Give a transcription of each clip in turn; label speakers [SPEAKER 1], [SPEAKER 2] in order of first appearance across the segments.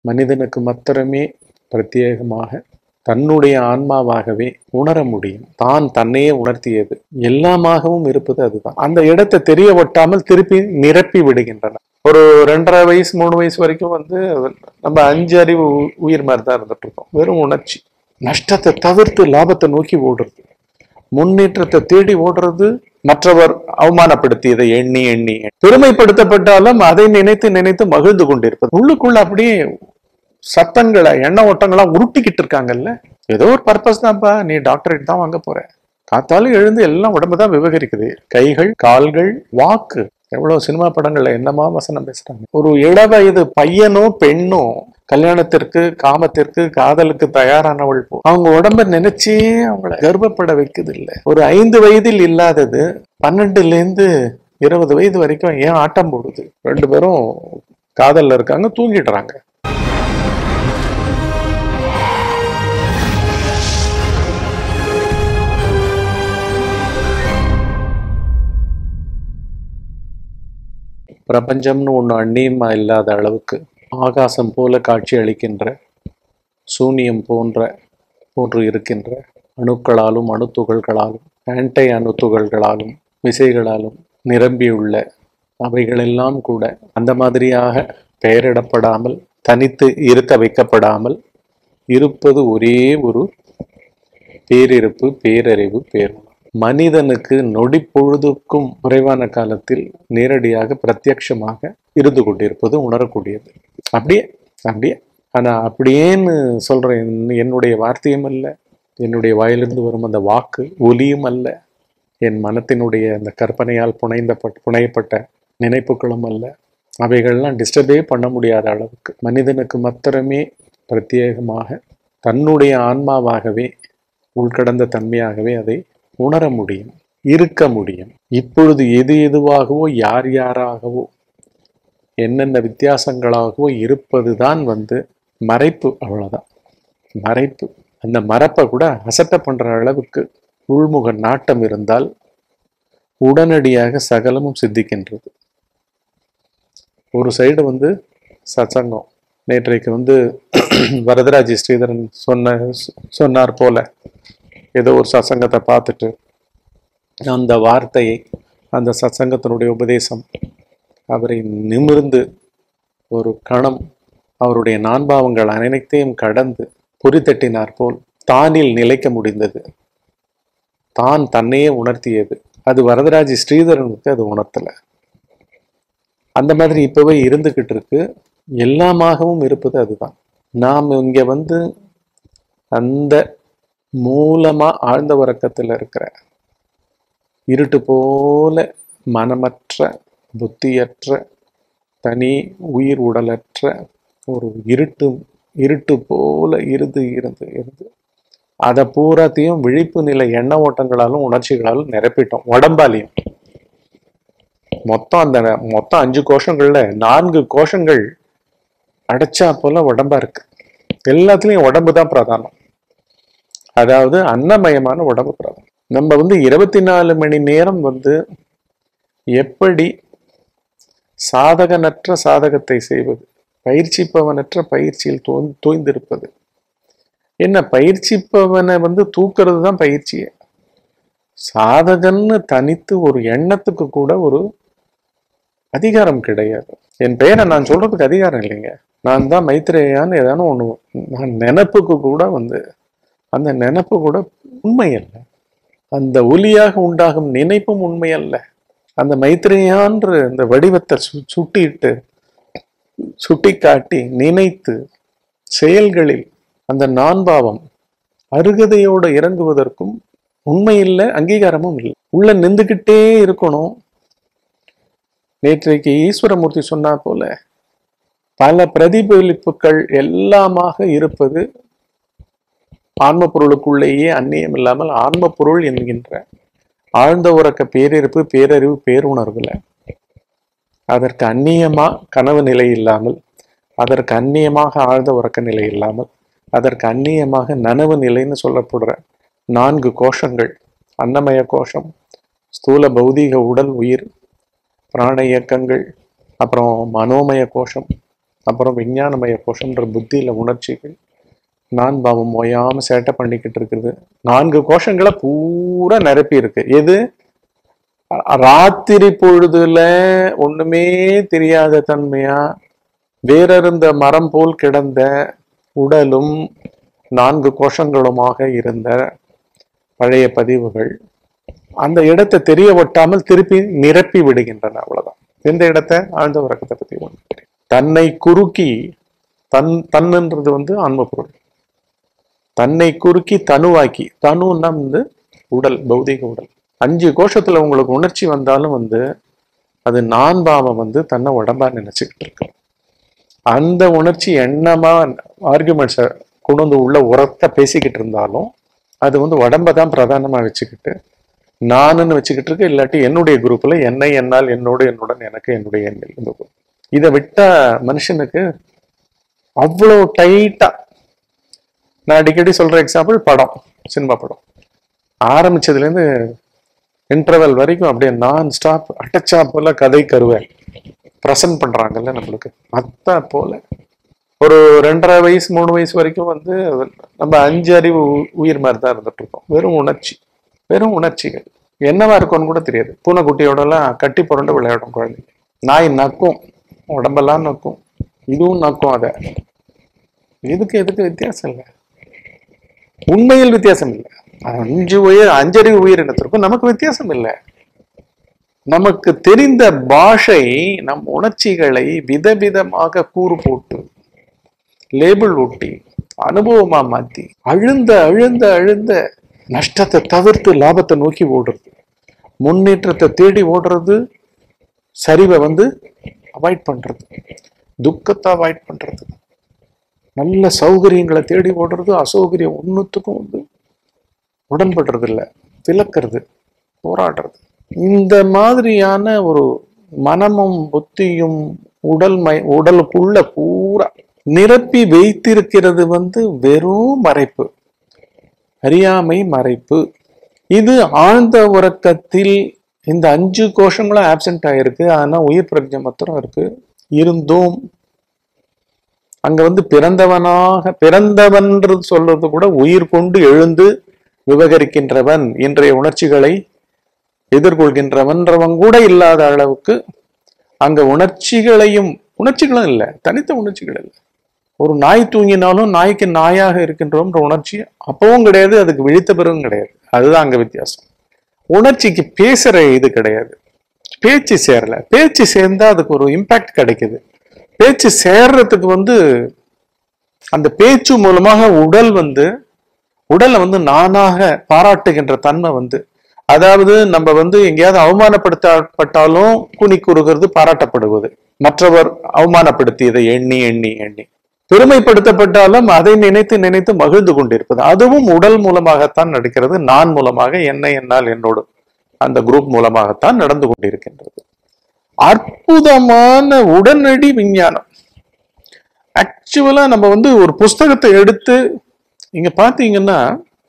[SPEAKER 1] மனிதனுக்கு மாத்திரமே பிரத்யேகமாக தன்னுடைய ஆன்மாவாகவே உணர முடியும் தான் தன்னையே உணர்த்தியது எல்லாமாகவும் இருப்பது அதுதான் அந்த இடத்தை தெரிய ஒட்டாமல் திருப்பி நிரப்பி விடுகின்றன ஒரு ரெண்டரை வயசு மூணு வயசு வரைக்கும் வந்து நம்ம அஞ்சு அறிவு உ- உயிர் மாதிரி தான் இருந்துட்டு இருக்கோம் வெறும் உணர்ச்சி நஷ்டத்தை தவிர்த்து லாபத்தை நோக்கி ஓடுறது முன்னேற்றத்தை தேடி ஓடுறது மற்றவர் அவமானப்படுத்தியதை எண்ணி எண்ணி பெருமைப்படுத்தப்பட்டாலும் அதை நினைத்து நினைத்து மகிழ்ந்து கொண்டிருப்பது உள்ளுக்குள்ள அப்படியே சத்தங்களை எண்ண ஓட்டங்களா உருட்டிக்கிட்டு இருக்காங்கல்ல ஏதோ ஒரு பர்பஸ் தான்ப்பா நீ டாக்டரேட் தான் வாங்க போற காத்தாலும் எழுந்து எல்லாம் உடம்பு தான் விவகரிக்குது கைகள் கால்கள் வாக்கு எவ்வளவு சினிமா படங்கள்ல என்னமா வசனம் பேசுறாங்க ஒரு இளவயது பையனோ பெண்ணோ கல்யாணத்திற்கு காமத்திற்கு காதலுக்கு தயாரானவள் போ அவங்க உடம்ப நினைச்சே அவங்கள கர்ப்பப்பட வைக்குது இல்ல ஒரு ஐந்து வயதில் இல்லாதது பன்னெண்டுல இருந்து இருபது வயது வரைக்கும் ஏன் ஆட்டம் போடுது ரெண்டு பேரும் காதல்ல இருக்காங்க தூங்கிடுறாங்க பிரபஞ்சம்னு ஒன்று அந்நியமா இல்லாத அளவுக்கு ஆகாசம் போல காட்சி அளிக்கின்ற சூனியம் போன்ற போன்று இருக்கின்ற அணுக்களாலும் அணுத்துகள்களாலும் ஆன்டை அணுத்துகள்களாலும் விசைகளாலும் நிரம்பியுள்ள அவைகளெல்லாம் கூட அந்த மாதிரியாக பெயரிடப்படாமல் தனித்து இருக்க வைக்கப்படாமல் இருப்பது ஒரே ஒரு பேரிருப்பு பேரறிவு பேருணர்வு மனிதனுக்கு நொடி பொழுதுக்கும் குறைவான காலத்தில் நேரடியாக பிரத்யட்சமாக இருந்து கொண்டிருப்பது உணரக்கூடியது அப்படியே அப்படியே ஆனா அப்படியேன்னு சொல்ற என்- என்னுடைய வார்த்தையும் அல்ல என்னுடைய வாயிலிருந்து வரும் அந்த வாக்கு ஒலியும் அல்ல என் மனத்தினுடைய அந்த கற்பனையால் புனைந்தப்பட்ட புனையப்பட்ட நினைப்புகளும் அல்ல அவைகள்லாம் டிஸ்டர்பே பண்ண முடியாத அளவுக்கு மனிதனுக்கு மாத்திரமே பிரத்யேகமாக தன்னுடைய ஆன்மாவாகவே உள்கடந்த தன்மையாகவே அதை உணர முடியும் இருக்க முடியும் இப்பொழுது எது எதுவாகவோ யார் யாராகவோ என்னென்ன வித்தியாசங்களாகவோ இருப்பதுதான் வந்து மறைப்பு அவ்வளவுதான் மறைப்பு அந்த மறைப்பை கூட அசட்ட பண்ற அளவுக்கு உள்முக நாட்டம் இருந்தால் உடனடியாக சகலமும் சித்திக்கின்றது ஒரு சைடு வந்து சத்சங்கம் நேற்றைக்கு வந்து வரதராஜி ஸ்ரீதரன் சொன்ன சொன்னார் போல ஏதோ ஒரு சத்சங்கத்தை பார்த்துட்டு அந்த வார்த்தையை அந்த சத்சங்கத்தினுடைய உபதேசம் அவரை நிமிர்ந்து ஒரு கணம் அவருடைய நான்பாவங்கள் அனைத்தையும் கடந்து பொறித்தட்டினார் போல் தானில் நிலைக்க முடிந்தது தான் தன்னையே உணர்த்தியது அது வரதராஜி ஸ்ரீதரனுக்கு அது உணர்த்தல அந்த மாதிரி இப்பவே இருந்துகிட்டு இருக்கு எல்லாமாகவும் இருப்பது அதுதான் நாம் இங்க வந்து அந்த மூலமா ஆழ்ந்த உறக்கத்துல இருக்கிற இருட்டு போல மனமற்ற புத்தியற்ற தனி உயிர் உடலற்ற ஒரு இருட்டு இருட்டு போல இருந்து இருந்து இருந்து அதை பூராத்தையும் விழிப்பு நிலை எண்ண ஓட்டங்களாலும் உணர்ச்சிகளாலும் நிரப்பிட்டோம் உடம்பாலையும் மொத்தம் அந்த மொத்தம் அஞ்சு கோஷங்கள்ல நான்கு கோஷங்கள் அடைச்சா போல உடம்பா இருக்கு எல்லாத்துலயும் உடம்பு தான் பிரதானம் அதாவது அன்னமயமான உடம்பு பிரதானம் நம்ம வந்து இருபத்தி நாலு மணி நேரம் வந்து எப்படி சாதகனற்ற சாதகத்தை செய்வது பயிற்சிப்பவனற்ற பயிற்சியில் தோ தோய்ந்திருப்பது என்ன பயிற்சிப்பவனை வந்து தூக்குறது தான் பயிற்சியே சாதகன்னு தனித்து ஒரு எண்ணத்துக்கு கூட ஒரு அதிகாரம் கிடையாது என் பெயரை நான் சொல்றதுக்கு அதிகாரம் இல்லைங்க நான் தான் மைத்ரேயான்னு ஏதானும் ஒண்ணு நான் நினப்புக்கு கூட வந்து அந்த நினப்பு கூட உண்மை அல்ல அந்த ஒலியாக உண்டாகும் நினைப்பும் உண்மை அல்ல அந்த மைத்ரேயான்ற அந்த வடிவத்தை சு சுட்டிட்டு சுட்டி காட்டி நினைத்து செயல்களில் அந்த நான்பாவம் அருகதையோடு இறங்குவதற்கும் உண்மை இல்லை அங்கீகாரமும் இல்லை உள்ள நின்றுகிட்டே இருக்கணும் நேற்றைக்கு ஈஸ்வரமூர்த்தி சொன்னா போல பல பிரதிபலிப்புகள் எல்லாமாக இருப்பது ஆன்ம பொருளுக்குள்ளேயே அந்நியம் இல்லாமல் ஆன்ம பொருள் என்கின்ற ஆழ்ந்த உறக்க பேரிருப்பு பேரறிவு பேருணர்வுல அதற்கு அந்நியமா கனவு நிலை இல்லாமல் அதற்கு அந்நியமாக ஆழ்ந்த உறக்க நிலை இல்லாமல் அதற்கு அந்நியமாக நனவு நிலைன்னு சொல்லப்படுற நான்கு கோஷங்கள் அன்னமய கோஷம் ஸ்தூல பௌதீக உடல் உயிர் பிராண இயக்கங்கள் அப்புறம் மனோமய கோஷம் அப்புறம் விஞ்ஞானமய கோஷம்ன்ற புத்தியில உணர்ச்சிகள் நான் பாவம் ஓயாம சேட்டை பண்ணிக்கிட்டு இருக்குது நான்கு கோஷங்களை பூரா நிரப்பி இருக்கு எது ராத்திரி பொழுதுல ஒண்ணுமே தெரியாத தன்மையா வேறறுந்த மரம் போல் கிடந்த உடலும் நான்கு கோஷங்களுமாக இருந்த பழைய பதிவுகள் அந்த இடத்தை தெரிய ஒட்டாமல் திருப்பி நிரப்பி விடுகின்றன அவ்வளவுதான் எந்த இடத்தை ஆழ்ந்த உறக்கத்தை பத்தி ஒன்று தன்னை குறுக்கி தன் தன்னுன்றது வந்து ஆன்ம பொருள் தன்னை குறுக்கி தனுவாக்கி தனுன்னா வந்து உடல் பௌதிக உடல் அஞ்சு கோஷத்துல உங்களுக்கு உணர்ச்சி வந்தாலும் வந்து அது நான் பாவம் வந்து தன்னை உடம்பா நினைச்சுக்கிட்டு இருக்கு அந்த உணர்ச்சி எண்ணமா ஆர்குமெண்ட்ஸை கொண்டு வந்து உள்ள உரத்த பேசிக்கிட்டு இருந்தாலும் அது வந்து உடம்ப தான் பிரதானமா வச்சுக்கிட்டு நானுன்னு வச்சுக்கிட்டு இருக்கு இல்லாட்டி என்னுடைய குரூப்ல என்னை என்னால் என்னோடு என்னுடன் எனக்கு என்னுடைய எண்ணில் இந்த group. இதை விட்டா மனுஷனுக்கு அவ்வளோ டைட்டா நான் அடிக்கடி சொல்ற எக்ஸாம்பிள் படம் சினிமா படம் ஆரம்பிச்சதுலேருந்து இன்டர்வல் வரைக்கும் அப்படியே நான் ஸ்டாப் அட்டச்சா போல கதை கருவை ப்ரெசன்ட் பண்றாங்கல்ல நம்மளுக்கு அத்தா போல ஒரு ரெண்டரை வயசு மூணு வயசு வரைக்கும் வந்து நம்ம அஞ்சு அறிவு உ- உயிர் மாதிரி தான் இருந்துட்டு இருக்கோம் வெறும் உணர்ச்சி வெறும் உணர்ச்சிகள் என்னவா இருக்கும்னு கூட தெரியாது பூனைக்குட்டியோட எல்லாம் கட்டி புரண்டு விளையாடும் குழந்தைங்க நாய் நக்கும் உடம்பெல்லாம் நக்கும் இதுவும் நக்கும் அதை இதுக்கு எதுக்கு வித்தியாசம் இல்லை உண்மையில் வித்தியாசம் இல்லை அஞ்சு உயிர் அஞ்சறிவு உயிரினத்திற்கும் நமக்கு வித்தியாசம் இல்லை நமக்கு தெரிந்த பாஷை நம் உணர்ச்சிகளை விதவிதமாக கூறு போட்டு லேபிள் ஒட்டி அனுபவமா மாத்தி அழுந்த அழுந்த அழுந்த நஷ்டத்தை தவிர்த்து லாபத்தை நோக்கி ஓடுறது முன்னேற்றத்தை தேடி ஓடுறது சரிவை வந்து அவாய்ட் பண்றது துக்கத்தை அவாய்ட் பண்றது நல்ல சௌகரியங்களை தேடி ஓடுறது அசௌகரியம் ஒன்றுத்துக்கும் வந்து உடன்படுறது இல்லை விளக்குறது போராடுறது இந்த மாதிரியான ஒரு மனமும் புத்தியும் உடல் மை உடலுக்குள்ள பூரா நிரப்பி வைத்திருக்கிறது வந்து வெறும் மறைப்பு அறியாமை மறைப்பு இது ஆழ்ந்த உறக்கத்தில் இந்த அஞ்சு கோஷங்களும் ஆப்சென்ட் ஆயிருக்கு ஆனா உயிர் பிரஜை மாத்திரம் இருக்கு இருந்தும் அங்க வந்து பிறந்தவனாக பிறந்தவன்றது சொல்றது கூட உயிர் கொண்டு எழுந்து விவகரிக்கின்றவன் இன்றைய உணர்ச்சிகளை எதிர்கொள்கின்றவன்றவன் கூட இல்லாத அளவுக்கு அங்க உணர்ச்சிகளையும் உணர்ச்சிகளும் இல்லை தனித்த உணர்ச்சிகள் இல்லை ஒரு நாய் தூங்கினாலும் நாய்க்கு நாயாக இருக்கின்றோம்ன்ற உணர்ச்சி அப்பவும் கிடையாது அதுக்கு விழித்த பிறகும் கிடையாது அதுதான் அங்க வித்தியாசம் உணர்ச்சிக்கு பேசுற இது கிடையாது பேச்சு சேரல பேச்சு சேர்ந்தா அதுக்கு ஒரு இம்பாக்ட் கிடைக்குது பேச்சு சேர்றதுக்கு வந்து அந்த பேச்சு மூலமாக உடல் வந்து உடலை வந்து நானாக பாராட்டுகின்ற தன்மை வந்து அதாவது நம்ம வந்து எங்கேயாவது அவமானப்படுத்தப்பட்டாலும் குனி கூறுகிறது பாராட்டப்படுவது மற்றவர் அவமானப்படுத்தியதை எண்ணி எண்ணி எண்ணி பெருமைப்படுத்தப்பட்டாலும் அதை நினைத்து நினைத்து மகிழ்ந்து கொண்டிருப்பது அதுவும் உடல் மூலமாகத்தான் நடக்கிறது நான் மூலமாக என்னை என்னால் என்னோடு அந்த குரூப் மூலமாகத்தான் நடந்து கொண்டிருக்கின்றது அற்புதமான உடனடி விஞ்ஞானம் ஆக்சுவலா நம்ம வந்து ஒரு புஸ்தகத்தை எடுத்து இங்க பாத்தீங்கன்னா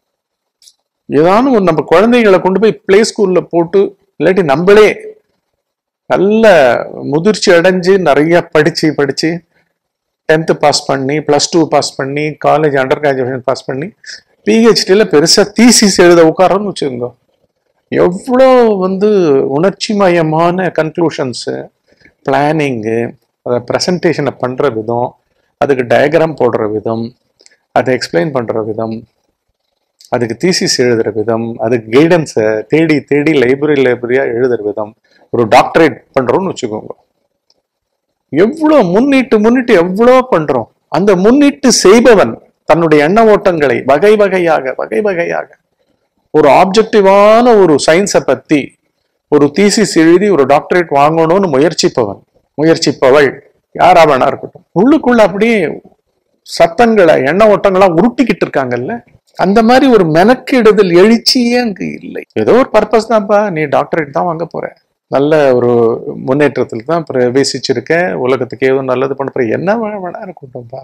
[SPEAKER 1] ஏதானும் ஒரு நம்ம குழந்தைகளை கொண்டு போய் பிளே ஸ்கூல்ல போட்டு இல்லாட்டி நம்மளே நல்ல முதிர்ச்சி அடைஞ்சு நிறைய படிச்சு படிச்சு டென்த்து பாஸ் பண்ணி ப்ளஸ் டூ பாஸ் பண்ணி காலேஜ் அண்டர் கிராஜுவேஷன் பாஸ் பண்ணி பிஹெச்டியில் பெருசாக தீசிஸ் எழுத உட்காரோன்னு வச்சுக்கோங்க எவ்வளோ வந்து உணர்ச்சி மயமான கன்க்ளூஷன்ஸு பிளானிங்கு அதை ப்ரெசன்டேஷனை பண்ணுற விதம் அதுக்கு டயக்ராம் போடுற விதம் அதை எக்ஸ்பிளைன் பண்ணுற விதம் அதுக்கு தீசிஸ் எழுதுற விதம் அதுக்கு கைடன்ஸை தேடி தேடி லைப்ரரி லைப்ரரியாக எழுதுற விதம் ஒரு டாக்டரேட் பண்ணுறோம்னு வச்சுக்கோங்க எவ்வளோ முன்னிட்டு முன்னிட்டு எவ்வளோ பண்றோம் அந்த முன்னிட்டு செய்பவன் தன்னுடைய எண்ண ஓட்டங்களை வகை வகையாக வகை வகையாக ஒரு ஆப்ஜெக்டிவான ஒரு சயின்ஸை பத்தி ஒரு தீசிஸ் எழுதி ஒரு டாக்டரேட் வாங்கணும்னு முயற்சிப்பவன் முயற்சிப்பவள் யாரா வேணா இருக்கட்டும் உள்ளுக்குள்ள அப்படியே சத்தங்களை எண்ண ஓட்டங்களா உருட்டிக்கிட்டு இருக்காங்கல்ல அந்த மாதிரி ஒரு மெனக்கெடுதல் எழுச்சியே அங்கு இல்லை ஏதோ ஒரு பர்பஸ் தான்ப்பா நீ டாக்டரேட் தான் வாங்க போற நல்ல ஒரு முன்னேற்றத்தில் தான் பிரவேசிச்சிருக்க உலகத்துக்கு ஏதோ நல்லது பண்ண போற என்ன வேணா வேணா இருக்கட்டும்பா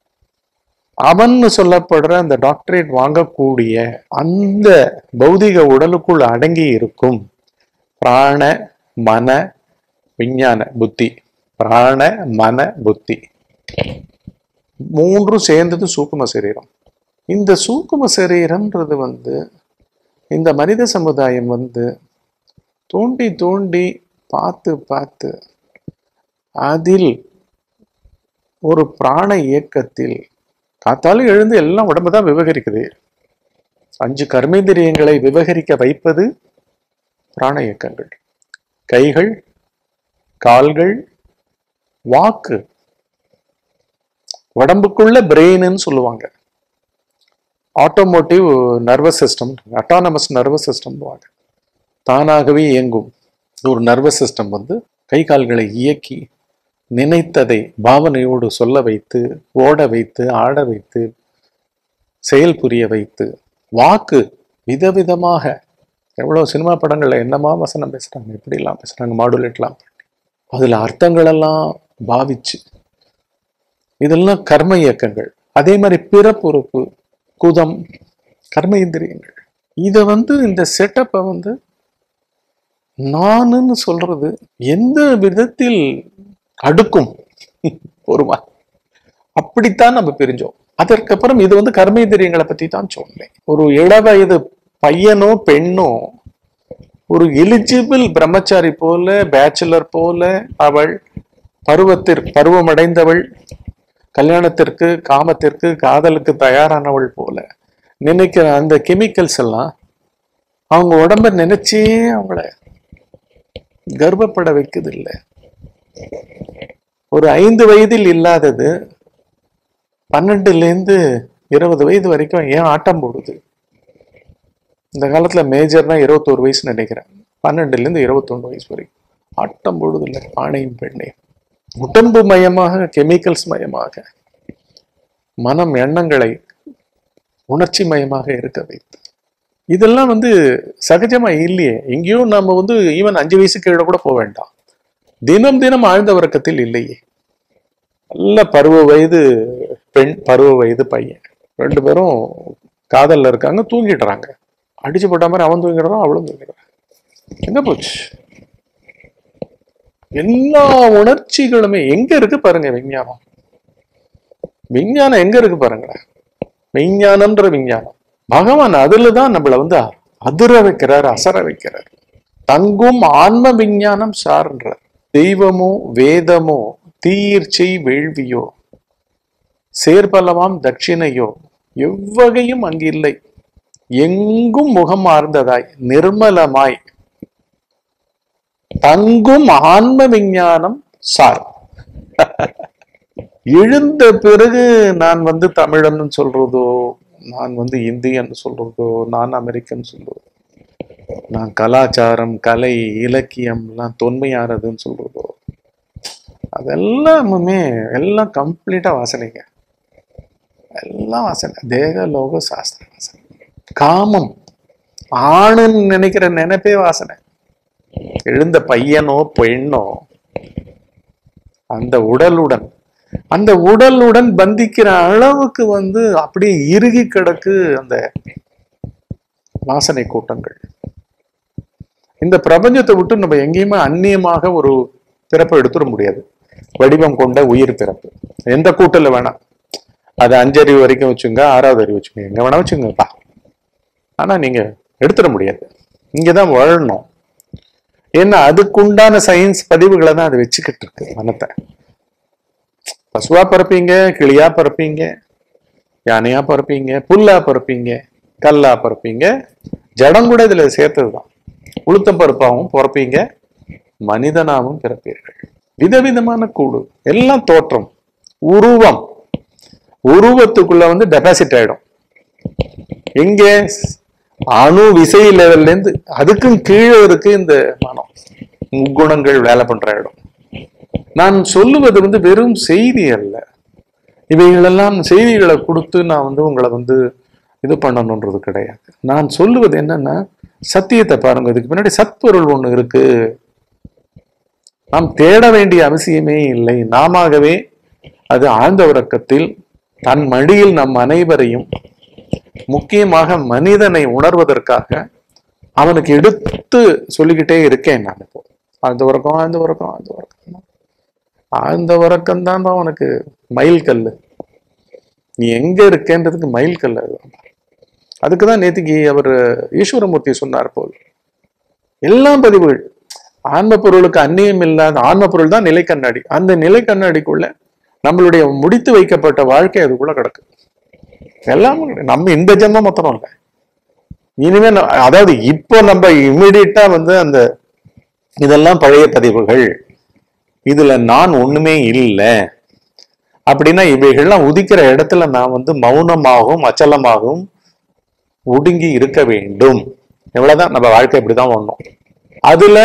[SPEAKER 1] அவன்னு சொல்லப்படுற அந்த டாக்டரேட் வாங்கக்கூடிய அந்த பௌதிக உடலுக்குள் அடங்கி இருக்கும் பிராண மன விஞ்ஞான புத்தி பிராண மன புத்தி மூன்றும் சேர்ந்தது சூக்கும சரீரம் இந்த சூக்கும சரீரம்ன்றது வந்து இந்த மனித சமுதாயம் வந்து தோண்டி தோண்டி பார்த்து பார்த்து அதில் ஒரு பிராண இயக்கத்தில் காத்தாலும் எழுந்து எல்லாம் உடம்பு தான் விவகரிக்குது அஞ்சு கர்மேந்திரியங்களை விவகரிக்க வைப்பது பிராண இயக்கங்கள் கைகள் கால்கள் வாக்கு உடம்புக்குள்ள பிரெயின்னு சொல்லுவாங்க automotive nervous system autonomous nervous system தானாகவே இயங்கும் ஒரு நர்வஸ் சிஸ்டம் வந்து கை கால்களை இயக்கி நினைத்ததை பாவனையோடு சொல்ல வைத்து ஓட வைத்து ஆட வைத்து செயல் புரிய வைத்து வாக்கு விதவிதமாக எவ்வளோ சினிமா படங்கள்ல என்னமா வசனம் பேசுறாங்க எப்படிலாம் பேசுறாங்க மாடுலேட்லாம் பண்ணி அதுல அர்த்தங்களெல்லாம் பாவிச்சு இதெல்லாம் கர்ம இயக்கங்கள் அதே மாதிரி பிற பொறுப்பு குதம் கர்ம இந்திரியங்கள் இதை வந்து இந்த செட்டப்பை வந்து நானுன்னு சொல்றது எந்த விதத்தில் அடுக்கும் ஒருமா அப்படித்தான் நம்ம பிரிஞ்சோம் அதற்கப்புறம் இது வந்து கர்மேந்திரியங்களை பத்தி தான் சொன்னேன் ஒரு இளவயது பையனோ பெண்ணோ ஒரு எலிஜிபிள் பிரம்மச்சாரி போல பேச்சுலர் போல அவள் பருவத்திற்கு பருவமடைந்தவள் கல்யாணத்திற்கு காமத்திற்கு காதலுக்கு தயாரானவள் போல நினைக்கிற அந்த கெமிக்கல்ஸ் எல்லாம் அவங்க உடம்ப நினைச்சே அவங்கள கர்ப்பப்பட வைக்குது இல்ல ஒரு ஐந்து வயதில் இல்லாதது பன்னெண்டுல இருந்து இருபது வயது வரைக்கும் ஏன் ஆட்டம் போடுது இந்த காலத்துல மேஜர்னா இருபத்தோரு வயசு நினைக்கிறேன் பன்னெண்டுல இருந்து இருபத்தொன்னு வயசு வரைக்கும் ஆட்டம் போடுது இல்லை ஆணையும் பெண்ணையும் உடம்பு மயமாக கெமிக்கல்ஸ் மயமாக மனம் எண்ணங்களை உணர்ச்சி மயமாக இருக்க வைத்து இதெல்லாம் வந்து சகஜமா இல்லையே எங்கேயோ நம்ம வந்து ஈவன் அஞ்சு வயசு கீழே கூட போக வேண்டாம் தினம் தினம் ஆழ்ந்த உறக்கத்தில் இல்லையே நல்ல பருவ வயது பெண் பருவ வயது பையன் ரெண்டு பேரும் காதல்ல இருக்காங்க தூங்கிடுறாங்க அடிச்சு போட்ட மாதிரி அவன் தூங்கிடுறான் அவளும் தூங்கிடுறான் எங்க போச்சு எல்லா உணர்ச்சிகளுமே எங்க இருக்கு பாருங்க விஞ்ஞானம் விஞ்ஞானம் எங்க இருக்கு பாருங்களேன் விஞ்ஞானம்ன்ற விஞ்ஞானம் பகவான் அதுல தான் நம்மள வந்து அதிர வைக்கிறார் அசர வைக்கிறார் தங்கும் ஆன்ம விஞ்ஞானம் சார்ன்றார் தெய்வமோ வேதமோ தீயிர்ச்சை வேள்வியோ சேர்பலமாம் தட்சிணையோ எவ்வகையும் அங்கு இல்லை எங்கும் முகம் ஆர்ந்ததாய் நிர்மலமாய் தங்கும் ஆன்ம விஞ்ஞானம் சார் எழுந்த பிறகு நான் வந்து தமிழன்னு சொல்றதோ நான் வந்து இந்தியன் சொல்றதோ நான் அமெரிக்கன் சொல்றதோ நான் கலாச்சாரம் கலை இலக்கியம் எல்லாம் தொன்மையானதுன்னு சொல்றதோ அதெல்லாமுமே எல்லாம் கம்ப்ளீட்டா வாசனைங்க எல்லாம் வாசனை தேக லோக சாஸ்திர வாசனை காமம் ஆணுன்னு நினைக்கிற நினைப்பே வாசனை எழுந்த பையனோ பெண்ணோ அந்த உடலுடன் அந்த உடலுடன் பந்திக்கிற அளவுக்கு வந்து அப்படியே இறுகி கிடக்கு அந்த வாசனை கூட்டங்கள் இந்த பிரபஞ்சத்தை விட்டு நம்ம எங்கேயுமே அந்நியமாக ஒரு பிறப்பை எடுத்துட முடியாது வடிவம் கொண்ட உயிர் பிறப்பு எந்த கூட்டல வேணாம் அது அஞ்சறிவு வரைக்கும் வச்சுங்க ஆறாவது அறிவு வச்சுங்க எங்க வேணா வச்சுங்கப்பா ஆனா நீங்க எடுத்துட முடியாது இங்கதான் வாழணும் ஏன்னா அதுக்குண்டான சயின்ஸ் பதிவுகளை தான் அது வச்சுக்கிட்டு இருக்கு மனத்தை பசுவா பிறப்பீங்க கிளியா பிறப்பீங்க யானையா பிறப்பீங்க புல்லா பிறப்பீங்க கல்லா பிறப்பீங்க ஜடம் கூட இதுல சேர்த்ததுதான் உளுத்த பருப்பாவும் பிறப்பீங்க மனிதனாவும் பிறப்பீர்கள் விதவிதமான கூடு எல்லாம் தோற்றம் உருவம் உருவத்துக்குள்ள வந்து டெபாசிட் ஆயிடும் எங்க அணு விசை லெவல்ல இருந்து அதுக்கும் கீழே இருக்கு இந்த மனம் முக்குணங்கள் வேலை பண்ற இடம் நான் சொல்லுவது வந்து வெறும் செய்தி அல்ல இவைகளெல்லாம் செய்திகளை கொடுத்து நான் வந்து உங்களை வந்து இது பண்ணணுன்றது கிடையாது நான் சொல்லுவது என்னன்னா சத்தியத்தை பாருங்க இதுக்கு பின்னாடி சத்பொருள் ஒண்ணு இருக்கு நாம் தேட வேண்டிய அவசியமே இல்லை நாமவே அது ஆழ்ந்த உறக்கத்தில் தன் மடியில் நம் அனைவரையும் முக்கியமாக மனிதனை உணர்வதற்காக அவனுக்கு எடுத்து சொல்லிக்கிட்டே இருக்கேன் நான் இப்போ ஆழ்ந்த உறக்கம் ஆழ்ந்த உறக்கம் ஆழ்ந்த உறக்கம் ஆழ்ந்த உறக்கம் தான் உனக்கு மயில் கல்லு நீ எங்க இருக்கேன்றதுக்கு மயில் கல் அதுதான் அதுக்கு தான் நேத்திக்கு அவர் ஈஸ்வரமூர்த்தி சொன்னார் போல் எல்லாம் பதிவுகள் ஆன்ம பொருளுக்கு அந்நியம் இல்லாத ஆன்ம பொருள் தான் நிலை கண்ணாடி அந்த நிலை கண்ணாடிக்குள்ள நம்மளுடைய முடித்து வைக்கப்பட்ட வாழ்க்கை அதுக்குள்ள கிடக்கு எல்லாம் நம்ம இந்த ஜென்மம் மொத்தம் இல்லை இனிமே ந- அதாவது இப்போ நம்ம இம்மிடியட்டா வந்து அந்த இதெல்லாம் பழைய பதிவுகள் இதுல நான் ஒண்ணுமே இல்லை அப்படின்னா இவைகள்லாம் உதிக்கிற இடத்துல நான் வந்து மௌனமாகவும் அச்சலமாகவும் ஒடுங்கி இருக்க வேண்டும் எவ்வளவுதான் நம்ம வாழ்க்கை இப்படிதான் வாழணும் அதுல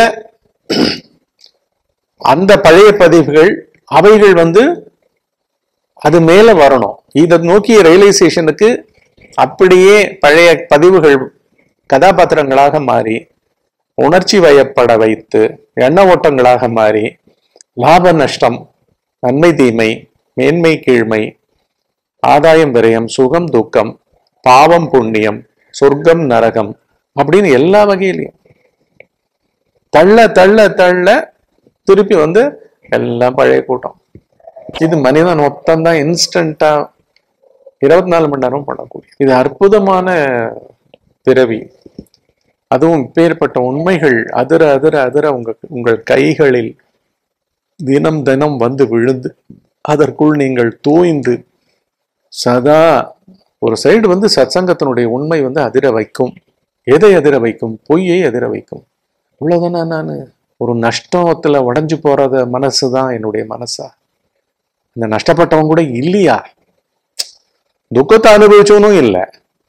[SPEAKER 1] அந்த பழைய பதிவுகள் அவைகள் வந்து அது மேல வரணும் இதை நோக்கிய ரியலைசேஷனுக்கு அப்படியே பழைய பதிவுகள் கதாபாத்திரங்களாக மாறி உணர்ச்சி வயப்பட வைத்து எண்ண ஓட்டங்களாக மாறி லாப நஷ்டம் நன்மை தீமை மேன்மை கீழ்மை ஆதாயம் விரயம் சுகம் துக்கம் பாவம் புண்ணியம் சொர்க்கம் நரகம் அப்படின்னு எல்லா வகையிலையும் தள்ள தள்ள தள்ள திருப்பி வந்து எல்லாம் பழைய கூட்டம் இது மனிதன் மொத்தம்தான் இன்ஸ்டண்டா இருபத்தி நாலு மணி நேரம் பண்ணக்கூடிய இது அற்புதமான பிறவி அதுவும் இப்பேற்பட்ட உண்மைகள் அதிர அதிர அதிர உங்க உங்கள் கைகளில் தினம் தினம் வந்து விழுந்து அதற்குள் நீங்கள் தோய்ந்து சதா ஒரு சைடு வந்து சத்சங்கத்தினுடைய உண்மை வந்து அதிர வைக்கும் எதை அதிர வைக்கும் பொய்யை அதிர வைக்கும் இவ்வளவுதானா நான் ஒரு நஷ்டத்துல உடைஞ்சு போறத மனசு தான் என்னுடைய மனசா இந்த நஷ்டப்பட்டவன் கூட இல்லையா துக்கத்தை அனுபவிச்சவனும் இல்லை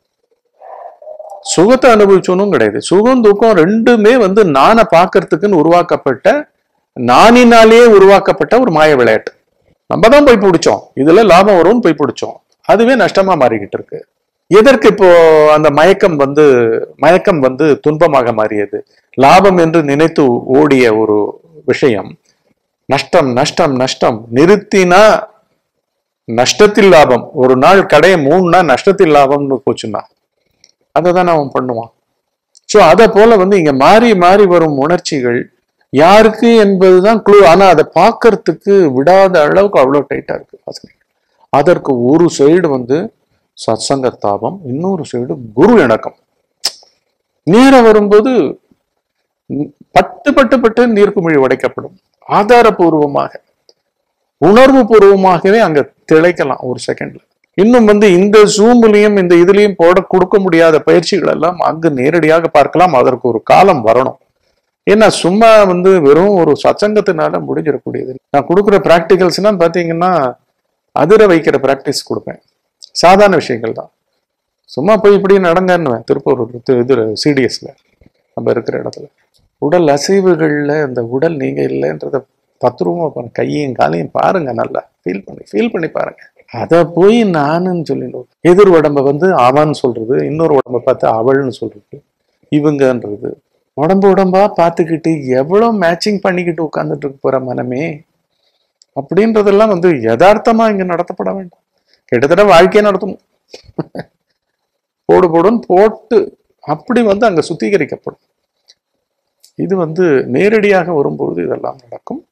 [SPEAKER 1] சுகத்தை அனுபவிச்சவனும் கிடையாது சுகம் துக்கம் ரெண்டுமே வந்து நானை பார்க்கறதுக்குன்னு உருவாக்கப்பட்ட நானினாலேயே உருவாக்கப்பட்ட ஒரு மாய விளையாட்டு நம்ம தான் போய் பிடிச்சோம் இதுல லாபம் வரும்னு போய் பிடிச்சோம் அதுவே நஷ்டமா மாறிக்கிட்டு இருக்கு எதற்கு இப்போ அந்த மயக்கம் வந்து மயக்கம் வந்து துன்பமாக மாறியது லாபம் என்று நினைத்து ஓடிய ஒரு விஷயம் நஷ்டம் நஷ்டம் நஷ்டம் நிறுத்தினா நஷ்டத்தில் லாபம் ஒரு நாள் கடையை மூணுனா நஷ்டத்தில் லாபம்னு போச்சுன்னா அதை தான் அவன் பண்ணுவான் ஸோ அதை போல வந்து இங்க மாறி மாறி வரும் உணர்ச்சிகள் யாருக்கு என்பதுதான் க்ளூ ஆனா அதை பார்க்கறதுக்கு விடாத அளவுக்கு அவ்வளோ டைட்டா இருக்கு வாசனை அதற்கு ஒரு சைடு வந்து சத்சங்க தாபம் இன்னொரு சைடு குரு இணக்கம் நேரம் வரும்போது ம், பட்டு பட்டு பட்டு நீர்க்குமிழி உடைக்கப்படும் ஆதாரபூர்வமாக உணர்வு பூர்வமாகவே அங்க திளைக்கலாம் ஒரு செகண்ட்ல இன்னும் வந்து இந்த ஜூம்லயும் இந்த இதுலயும் போட கொடுக்க முடியாத பயிற்சிகள் எல்லாம் அங்கு நேரடியாக பார்க்கலாம் அதற்கு ஒரு காலம் வரணும் ஏன்னா சும்மா வந்து வெறும் ஒரு சச்சங்கத்தினால முடிஞ்சிடக்கூடியது நான் கொடுக்குற ப்ராக்டிகல்ஸ் எல்லாம் பாத்தீங்கன்னா அதிர வைக்கிற ப்ராக்டிஸ் கொடுப்பேன் சாதாரண விஷயங்கள் தான் சும்மா போய் இப்படி நடங்கன்னுவேன் திருப்பூர் தி- இது சிடிஎஸ்ல நம்ம இருக்கிற இடத்துல உடல் அசைவுகள்ல இந்த உடல் நீங்க இல்லைன்றத பத்திரமா பாருங்க கையையும் காலையும் பாருங்க நல்லா ஃபீல் பண்ணி ஃபீல் பண்ணி பாருங்க அதை போய் நானுன்னு சொல்லிடுவோம் எதிர் உடம்ப வந்து அவன் சொல்றது இன்னொரு உடம்ப பார்த்து அவள்னு சொல்றது இவங்கன்றது உடம்பு உடம்பா பார்த்துக்கிட்டு எவ்வளவு மேட்சிங் பண்ணிக்கிட்டு உட்கார்ந்துட்டு இருக்க போற மனமே அப்படின்றதெல்லாம் வந்து யதார்த்தமா இங்க நடத்தப்பட வேண்டாம் கிட்டத்தட்ட வாழ்க்கையை நடத்தணும் போடு போடுன்னு போட்டு அப்படி வந்து அங்க சுத்திகரிக்கப்படும் இது வந்து நேரடியாக வரும்பொழுது இதெல்லாம் நடக்கும்